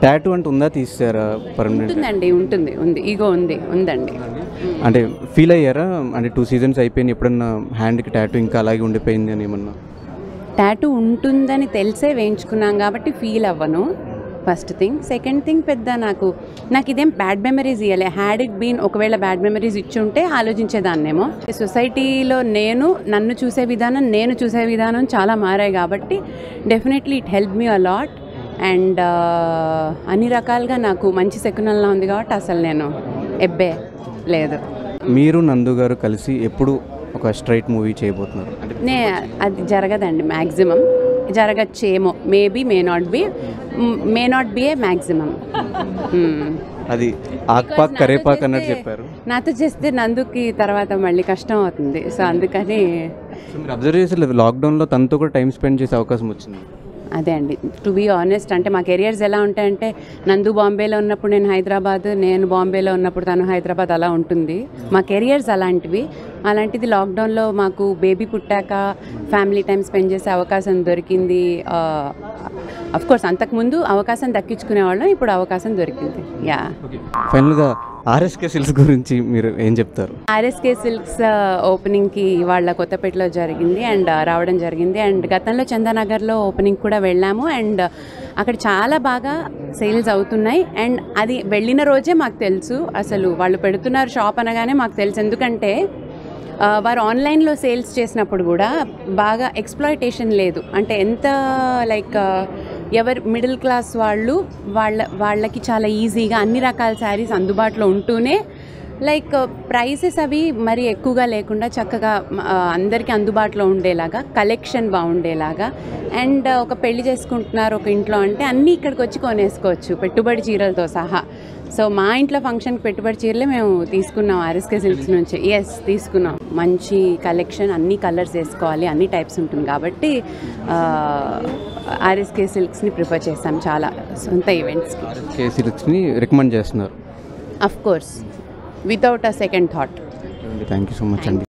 tattoo అంటే ఉందా తీసారా పర్మనెంట్ ఉంటుందండి ఉంటుంది ఉంది ఈగో ఉంది ఉందండి అంటే ఫీల్ అయ్యారా అంటే టూ సీజన్స్ అయిపోయింది ఎప్పుడన్నా హ్యాండ్కి టాటూ ఇంకా అలాగే ఉండిపోయింది అని ఏమన్నా టాటూ ఉంటుందని తెలిసే వేయించుకున్నాం కాబట్టి ఫీల్ అవ్వను ఫస్ట్ థింగ్ సెకండ్ థింగ్ పెద్ద నాకు నాకు ఇదేం బ్యాడ్ మెమరీస్ ఇవ్వలే హ్యాడ్ ఇట్ బీన్ ఒకవేళ బ్యాడ్ మెమరీస్ ఇచ్చుంటే ఆలోచించేదాన్నేమో సొసైటీలో నేను నన్ను చూసే విధానం నేను చూసే విధానం చాలా మారాయి కాబట్టి definitely it help me a lot and అన్ని రకాలుగా నాకు మంచి శకునంలా ఉంది కాబట్టి అసలు నేను ఎబ్బే లేదు మీరు నందు గారు కలిసి ఎప్పుడు ఒక స్ట్రైట్ మూవీ చేయబోతున్నారు అంటే నే అది జరగదండి మ్యాక్సిమం జరగచ్చేమో maybe may not be may not be a maximum అది ఆక్పాక్ కరేపాక్ అన్నట్టు చెప్పారు నాతో చేస్తే నందుకి తర్వాత మళ్ళీ కష్టం అవుతుంది సో అందుకని సో మీరు అబ్జర్వ్ చేసే లాక్డౌన్లో తనతో కూడా టైం స్పెండ్ చేసే అవకాశం వచ్చింది అదే అండి టు బీ ఆనెస్ట్ అంటే మా కెరియర్స్ ఎలా ఉంటాయంటే నందు బాంబేలో ఉన్నప్పుడు నేను హైదరాబాద్ నేను బాంబేలో ఉన్నప్పుడు తను హైదరాబాద్ అలా ఉంటుంది మా కెరియర్స్ అలాంటివి అలాంటిది లాక్డౌన్లో మాకు బేబీ పుట్టాక ఫ్యామిలీ టైం స్పెండ్ చేసే అవకాశం దొరికింది అఫ్ కోర్స్ అంతకుముందు అవకాశం దక్కించుకునే వాళ్ళం ఇప్పుడు అవకాశం దొరికింది యా ఫైనల్గా ఆర్ఎస్కే సిల్స్ గురించి మీరు ఏం చెప్తారు ఆర్ఎస్కే సిల్క్స్ ఓపెనింగ్కి వాళ్ళ కొత్తపేటలో జరిగింది అండ్ రావడం జరిగింది అండ్ గతంలో చందానగర్లో ఓపెనింగ్ కూడా వెళ్ళాము అండ్ అక్కడ చాలా బాగా సేల్స్ అవుతున్నాయి అండ్ అది వెళ్ళిన రోజే మాకు తెలుసు అసలు వాళ్ళు పెడుతున్నారు షాప్ అనగానే మాకు తెలుసు ఎందుకంటే ఆ, వారు ఆన్లైన్లో సేల్స్ చేసినప్పుడు కూడా బాగా ఎక్స్ప్లాయిటేషన్ లేదు అంటే ఎంత లైక్ ఎవరు మిడిల్ క్లాస్ వాళ్ళు వాళ్ళ వాళ్ళకి చాలా ఈజీగా అన్ని రకాల శారీస్ అందుబాటులో ఉంటూనే లైక్ ప్రైసెస్ అవి మరి ఎక్కువగా లేకుండా చక్కగా ఆ, అందరికీ అందుబాటులో ఉండేలాగా కలెక్షన్ బాగుండేలాగా అండ్ ఒక పెళ్లి చేసుకుంటున్నారు ఒక ఇంట్లో అంటే అన్నీ ఇక్కడికి వచ్చి కొనేసుకోవచ్చు పెట్టుబడి చీరలతో సహా సో మా ఇంట్లో ఫంక్షన్కి పెట్టుబడి చీరలే మేము తీసుకున్నాం ఆర్ఎస్కే సిల్క్స్ నుంచి ఎస్ తీసుకున్నాం మంచి కలెక్షన్ అన్ని కలర్స్ వేసుకోవాలి అన్ని టైప్స్ ఉంటుంది కాబట్టి ఆర్ఎస్కే సిల్క్స్ని ప్రిఫర్ చేస్తాం చాలా సొంత ఈవెంట్స్కి ఆర్ఎస్కే సిల్క్స్ని రికమెండ్ చేస్తున్నారు of course without a second thought thank you so much అండి